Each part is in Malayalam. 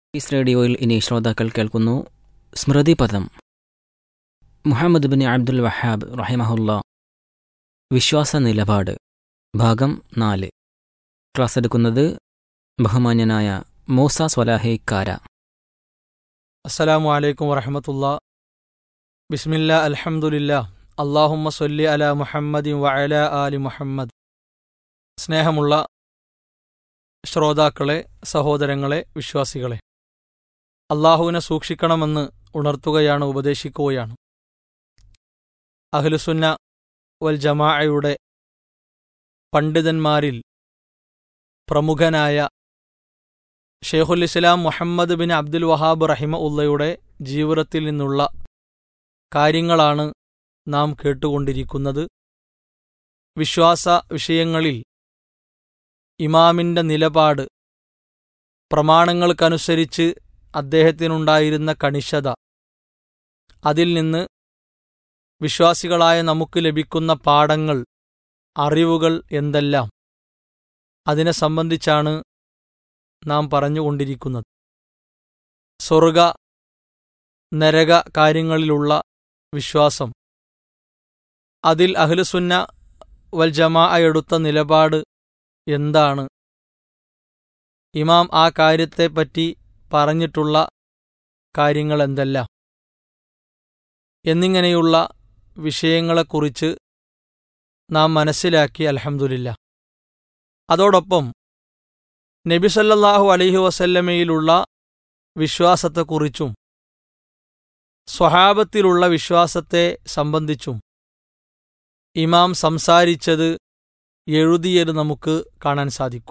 പീസ് റേഡിയോയിൽ ഇനി ശ്രോതാക്കൾ കേൾക്കുന്നു സ്മൃതിപദം മുഹമ്മദ് ബിൻ അബ്ദുൽ വഹാബ് റഹിമഹുല്ല വിശ്വാസ നിലപാട് ഭാഗം നാല് ക്ലാസ് എടുക്കുന്നത് ബഹുമാന്യനായ മൂസ സ്വലാഹെ കാര അസ്സലാമു അലൈക്കും വറഹമത്തുള്ള ബിസ്മില്ല അൽഹംദുലില്ല അള്ളാഹുമ്മ സൊല്ലി അല മുഹമ്മദിൻ വഅല ആലി മുഹമ്മദ് സ്നേഹമുള്ള ശ്രോതാക്കളെ സഹോദരങ്ങളെ വിശ്വാസികളെ അള്ളാഹുവിനെ സൂക്ഷിക്കണമെന്ന് ഉണർത്തുകയാണ് ഉപദേശിക്കുകയാണ് അഹ്ലുസുന്ന വൽ ജമാഅയുടെ പണ്ഡിതന്മാരിൽ പ്രമുഖനായ ഷെയ്ഖുൽ ഇസ്ലാം മുഹമ്മദ് ബിൻ അബ്ദുൽ വഹാബ് റഹിമ ഉള്ളയുടെ ജീവിതത്തിൽ നിന്നുള്ള കാര്യങ്ങളാണ് നാം കേട്ടുകൊണ്ടിരിക്കുന്നത് വിശ്വാസ വിഷയങ്ങളിൽ ഇമാമിൻ്റെ നിലപാട് പ്രമാണങ്ങൾക്കനുസരിച്ച് അദ്ദേഹത്തിനുണ്ടായിരുന്ന കണിശത അതിൽ നിന്ന് വിശ്വാസികളായ നമുക്ക് ലഭിക്കുന്ന പാഠങ്ങൾ അറിവുകൾ എന്തെല്ലാം അതിനെ സംബന്ധിച്ചാണ് നാം പറഞ്ഞുകൊണ്ടിരിക്കുന്നത് സ്വർഗ നരക കാര്യങ്ങളിലുള്ള വിശ്വാസം അതിൽ അഹ്ലുസുന്ന വൽ ജമാ എടുത്ത നിലപാട് എന്താണ് ഇമാം ആ കാര്യത്തെപ്പറ്റി പറഞ്ഞിട്ടുള്ള കാര്യങ്ങൾ എന്തെല്ലാം എന്നിങ്ങനെയുള്ള വിഷയങ്ങളെക്കുറിച്ച് നാം മനസ്സിലാക്കി അൽഹംദുലില്ല അതോടൊപ്പം നബി സല്ലല്ലാഹു അലൈഹി വസല്ലമയിലുള്ള വിശ്വാസത്തെക്കുറിച്ചും സ്വഹാബത്തിലുള്ള വിശ്വാസത്തെ സംബന്ധിച്ചും ഇമാം സംസാരിച്ചത് എഴുതിയത് നമുക്ക് കാണാൻ സാധിക്കും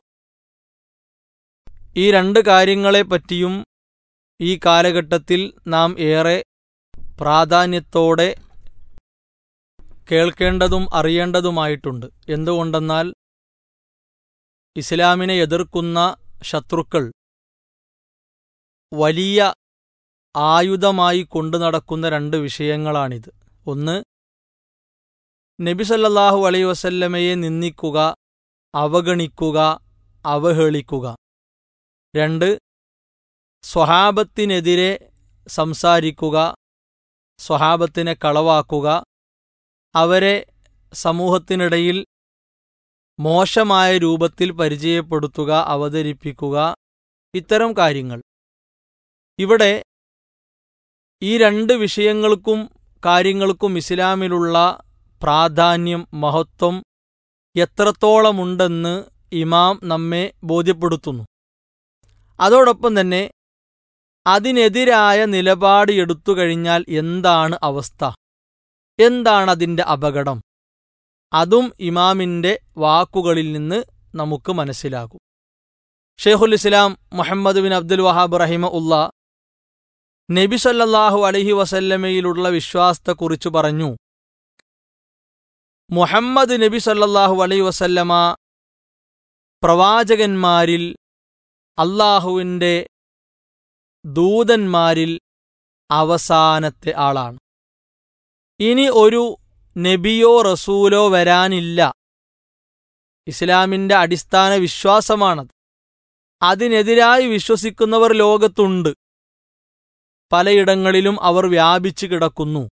ഈ രണ്ട് കാര്യങ്ങളെപ്പറ്റിയും ഈ കാലഘട്ടത്തിൽ നാം ഏറെ പ്രാധാന്യത്തോടെ കേൾക്കേണ്ടതും അറിയേണ്ടതുമായിട്ടുണ്ട് എന്തുകൊണ്ടെന്നാൽ ഇസ്ലാമിനെ എതിർക്കുന്ന ശത്രുക്കൾ വലിയ ആയുധമായി കൊണ്ടു നടക്കുന്ന രണ്ട് വിഷയങ്ങളാണിത് ഒന്ന് നബി സല്ലല്ലാഹു അലൈ വസല്ലമയെ നിന്ദിക്കുക അവഗണിക്കുക അവഹേളിക്കുക രണ്ട് സ്വഹാബത്തിനെതിരെ സംസാരിക്കുക സ്വഹാബത്തിനെ കളവാക്കുക അവരെ സമൂഹത്തിനിടയിൽ മോശമായ രൂപത്തിൽ പരിചയപ്പെടുത്തുക അവതരിപ്പിക്കുക ഇത്തരം കാര്യങ്ങൾ ഇവിടെ ഈ രണ്ട് വിഷയങ്ങൾക്കും കാര്യങ്ങൾക്കും ഇസ്ലാമിലുള്ള പ്രാധാന്യം മഹത്വം എത്രത്തോളമുണ്ടെന്ന് ഇമാം നമ്മെ ബോധ്യപ്പെടുത്തുന്നു അതോടൊപ്പം തന്നെ അതിനെതിരായ നിലപാട് എടുത്തു കഴിഞ്ഞാൽ എന്താണ് അവസ്ഥ എന്താണ് അതിൻ്റെ അപകടം അതും ഇമാമിൻ്റെ വാക്കുകളിൽ നിന്ന് നമുക്ക് മനസ്സിലാകും ഷെയ്ഖുൽ ഇസ്ലാം മുഹമ്മദ് ബിൻ അബ്ദുൽ വഹാബ് റഹിമ ഉള്ള നബി സല്ലല്ലാഹു അലൈഹി വസല്ലമയിലുള്ള വിശ്വാസത്തെക്കുറിച്ച് പറഞ്ഞു മുഹമ്മദ് നബി സല്ലല്ലാഹു അലൈഹി വസല്ലമ പ്രവാചകന്മാരിൽ അള്ളാഹുവിൻ്റെ ദൂതന്മാരിൽ അവസാനത്തെ ആളാണ് ഇനി ഒരു നബിയോ റസൂലോ വരാനില്ല ഇസ്ലാമിന്റെ അടിസ്ഥാന വിശ്വാസമാണത് അതിനെതിരായി വിശ്വസിക്കുന്നവർ ലോകത്തുണ്ട് പലയിടങ്ങളിലും അവർ വ്യാപിച്ചു കിടക്കുന്നു